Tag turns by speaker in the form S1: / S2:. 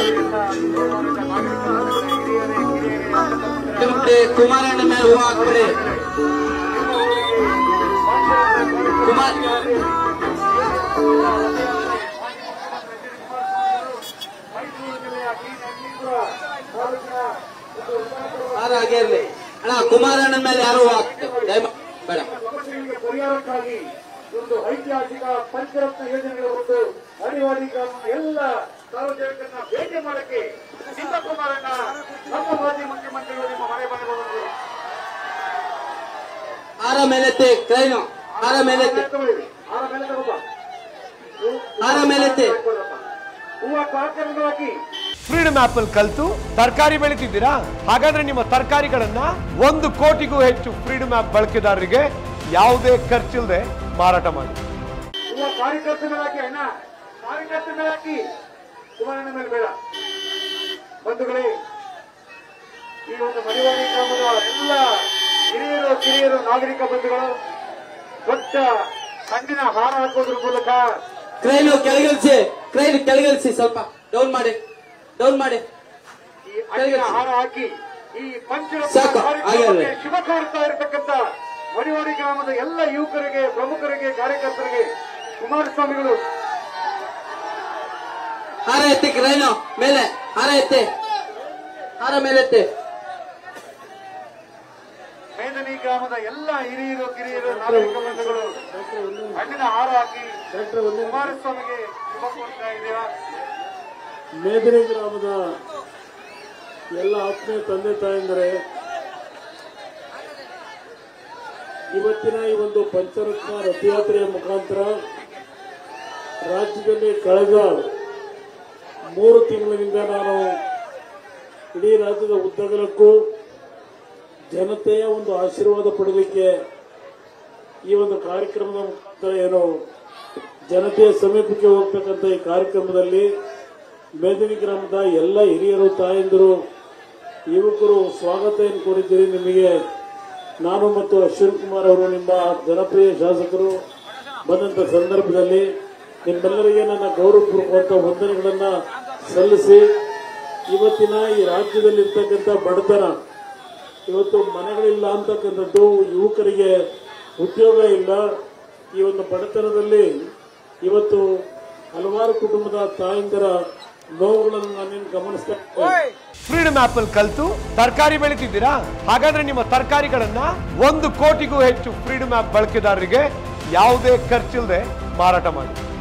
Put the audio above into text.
S1: ಮತ್ತೆ ಕುಮಾರಣ್ಣ ಮೇಲೆ ಹೂವು ಹಾಕ್ಬಿಡಿ ಕುಮಾರ್ ಯಾರು ಹಾಗೆ ಇರ್ಲಿ ಅಣ್ಣ ಕುಮಾರಣ್ಣನ ಮೇಲೆ ಯಾರು ಹೂವು ಹಾಕ್ತಾರೆ ದಯಮಾಡಿ ಬೇಡ
S2: ಸಮಸ್ಯೆಗಳಿಗೆ ಪರಿಹಾರಕ್ಕಾಗಿ ಒಂದು ಐತಿಹಾಸಿಕ ಪಂಚರತ್ನ ಯೋಜನೆಗಳ ಒಂದು ಅಡಿವಾಡಿ ಗ್ರಾಮದ ಎಲ್ಲ ಸಾರ್ವಜನಿಕರನ್ನ ಭೇಟಿ ಮಾಡಕ್ಕೆ ಸಿದ್ದಕುಮಾರಣ್ಣ ನಮ್ಮ ಮಾಜಿ ಮುಖ್ಯಮಂತ್ರಿಗಳು ನಿಮ್ಮ ಮನೆ ಮನೆ ಬಂದರು
S1: ಆರ ಮೇಲೆತ್ತಿ ಕ್ರೈನು ಆರ ಮೇಲೆತ್ತಿ
S2: ಆರ ಮೇಲೆ ತಗೋಬ
S1: ಆರ ಮೇಲೆತ್ತಿ
S2: ಹೂವ ಕಾರ್ಯಕ್ರಮಗಳಾಗಿ
S3: ಫ್ರೀಡಮ್ ಆಪ್ ಅಲ್ಲಿ ಕಲ್ತು ತರಕಾರಿ ಬೆಳಿತಿದ್ದೀರಾ ಹಾಗಾದ್ರೆ ನಿಮ್ಮ ತರಕಾರಿಗಳನ್ನ ಒಂದು ಕೋಟಿಗೂ ಹೆಚ್ಚು ಫ್ರೀಡಮ್ ಆಪ್ ಬಳಕೆದಾರರಿಗೆ ಯಾವುದೇ ಖರ್ಚಿಲ್ಲದೆ ಮಾರಾಟ ಮಾಡಿ
S2: ಹೂವ ಕಾರ್ಯಕರ್ತ ಮೇಲೆ ಹಾಕಿ ಅಣ್ಣ ಕಾರ್ಯಕರ್ತ ಮೇಲೆ ಹಾಕಿ ಕುಮಾರಣ್ಣ ಮೇಲೆ ಬೇಡ ಬಂಧುಗಳೇ ಈ ಒಂದು ಮಡಿವಾಡಿ ಗ್ರಾಮದ ಎಲ್ಲ ಹಿರಿಯರು ಕಿರಿಯರು ನಾಗರಿಕ ಬಂಧುಗಳು ದೊಡ್ಡ ಕಣ್ಣಿನ ಹಾರ ಹಾಕೋದ್ರ ಮೂಲಕ
S1: ಕ್ರೈನು ಕೆಳಗಿಳಿಸಿ ಕ್ರೈನ್ ಕೆಳಗಿಳಿಸಿ ಸ್ವಲ್ಪ ಡೌನ್ ಮಾಡಿ ಡೌನ್ ಮಾಡಿ
S2: ಈ ಅಣ್ಣಿನ ಹಾರ ಹಾಕಿ ಈ ಪಂಚರತ್ನ
S1: ಸಾಕು, ಹಾಗೆ
S2: ಕಾರ್ಯಕ್ರಮಕ್ಕೆ
S1: ಅಲ್ವೇ?
S2: ಶುಭ ಕೋರ್ತಾ ಇರತಕ್ಕಂತ ಮಡಿವಾಡಿ ಗ್ರಾಮದ ಎಲ್ಲ ಯುವಕರಿಗೆ ಪ್ರಮುಖರಿಗೆ ಕಾರ್ಯಕರ್ತರಿಗೆ ಕುಮಾರಸ್ವಾಮಿಗಳು
S1: ಹಾರ ಎತ್ತಿ ಕ್ರೈನು ಮೇಲೆ ಹಾರ ಎತ್ತಿ ಹಾರ ಮೇಲೆತ್ತಿ
S2: ಮೇದನಿ ಗ್ರಾಮದ ಎಲ್ಲ ಹಿರಿಯರು ಕಿರಿಯರು ನಾಗರಿಕ ಬಂಧುಗಳು ಹಣ್ಣಿನ ಹಾರ ಹಾಕಿ ಕುಮಾರಸ್ವಾಮಿಗೆ ಶುಭ ಕೋರ್ತಾ ಇದೆಯಾ
S4: ಮೇದಿನಿ ಗ್ರಾಮದ ಎಲ್ಲ ಆತ್ಮೀಯ ತಂದೆ ತಾಯಂದರೆ ಇವತ್ತಿನ ಈ ಒಂದು ಪಂಚರತ್ನ ರಥಯಾತ್ರೆಯ ಮುಖಾಂತರ ರಾಜ್ಯದಲ್ಲಿ ಕಳೆದ ಮೂರು ತಿಂಗಳಿನಿಂದ ನಾನು ಇಡೀ ರಾಜ್ಯದ ಉದ್ದಗಲಕ್ಕೂ ಜನತೆಯ ಒಂದು ಆಶೀರ್ವಾದ ಪಡೆಯಲಿಕ್ಕೆ ಈ ಒಂದು ಕಾರ್ಯಕ್ರಮದ ಮುಖಾಂತರ ಏನು ಜನತೆಯ ಸಮೀಪಕ್ಕೆ ಹೋಗ್ತಕ್ಕಂಥ ಈ ಕಾರ್ಯಕ್ರಮದಲ್ಲಿ ಮೇದಿನಿ ಗ್ರಾಮದ ಎಲ್ಲ ಹಿರಿಯರು ತಾಯಂದಿರು ಯುವಕರು ಸ್ವಾಗತ ಕೋರಿದ್ದೀರಿ ನಿಮಗೆ ನಾನು ಮತ್ತು ಅಶ್ವಿನ್ ಕುಮಾರ್ ಅವರು ನಿಮ್ಮ ಜನಪ್ರಿಯ ಶಾಸಕರು ಬಂದಂತ ಸಂದರ್ಭದಲ್ಲಿ ನಿಮ್ಮೆಲ್ಲರಿಗೆ ನನ್ನ ಗೌರವಪೂರ್ವಕವಾದ ವಂದನೆಗಳನ್ನ ಸಲ್ಲಿಸಿ ಇವತ್ತಿನ ಈ ರಾಜ್ಯದಲ್ಲಿ ಇರ್ತಕ್ಕಂಥ ಬಡತನ ಇವತ್ತು ಮನೆಗಳಿಲ್ಲ ಅಂತಕ್ಕಂಥದ್ದು ಯುವಕರಿಗೆ ಉದ್ಯೋಗ ಇಲ್ಲ ಈ ಒಂದು ಬಡತನದಲ್ಲಿ ಇವತ್ತು ಹಲವಾರು ಕುಟುಂಬದ ತಾಯಂದಿರ ನೋವುಗಳನ್ನು ನಾನೇನು ಗಮನಿಸ್ತಾ ಇದ್ದೇನೆ.
S3: ಫ್ರೀಡಮ್ ಆಪ್ ಅಲ್ಲಿ ಕಲ್ತು ತರಕಾರಿ ಬೆಳಿತಿದ್ದೀರಾ ಹಾಗಾದ್ರೆ ನಿಮ್ಮ ತರಕಾರಿಗಳನ್ನ ಒಂದು ಕೋಟಿಗೂ ಹೆಚ್ಚು ಫ್ರೀಡಮ್ ಆಪ್ ಬಳಕೆದಾರರಿಗೆ ಯಾವುದೇ ಖರ್ಚಿಲ್ಲದೆ ಮಾರಾಟ ಮಾಡಿ